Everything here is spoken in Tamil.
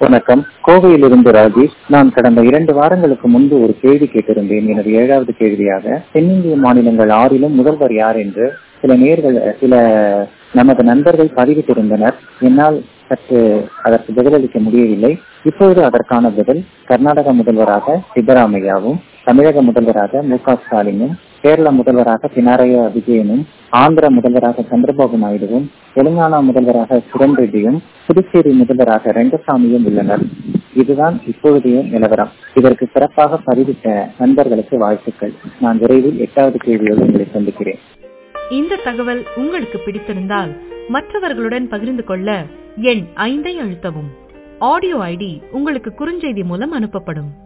வணக்கம் கோவையிலிருந்து ராஜேஷ் நான் கடந்த இரண்டு வாரங்களுக்கு முன்பு ஒரு கேள்வி கேட்டிருந்தேன் எனது ஏழாவது கேள்வியாக தென்னிந்திய மாநிலங்கள் ஆறிலும் முதல்வர் யார் என்று சில நேர்கள் சில நமது நண்பர்கள் பதிவிட்டிருந்தனர் என்னால் சற்று அதற்கு பதிலளிக்க முடியவில்லை இப்பொழுது அதற்கான பதில் கர்நாடக முதல்வராக சித்தராமையாவும் தமிழக முதல்வராக மு க ஸ்டாலினும் கேரள முதல்வராக பினராயி விஜயனும் ஆந்திர முதல்வராக சந்திரபாபு நாயுடுவும் தெலுங்கானா முதல்வராக கிரண் ரெட்டியும் புதுச்சேரி முதல்வராக ரெங்கசாமியும் உள்ளனர் இதுதான் இப்பொழுதைய நிலவரம் இதற்கு சிறப்பாக பதிவிட்ட நண்பர்களுக்கு வாழ்த்துக்கள் நான் விரைவில் எட்டாவது கேள்வியோடு உங்களை சந்திக்கிறேன் இந்த தகவல் உங்களுக்கு பிடித்திருந்தால் மற்றவர்களுடன் பகிர்ந்து கொள்ள எண் ஐந்தை அழுத்தவும் ஆடியோ ஐடி உங்களுக்கு குறுஞ்செய்தி மூலம் அனுப்பப்படும்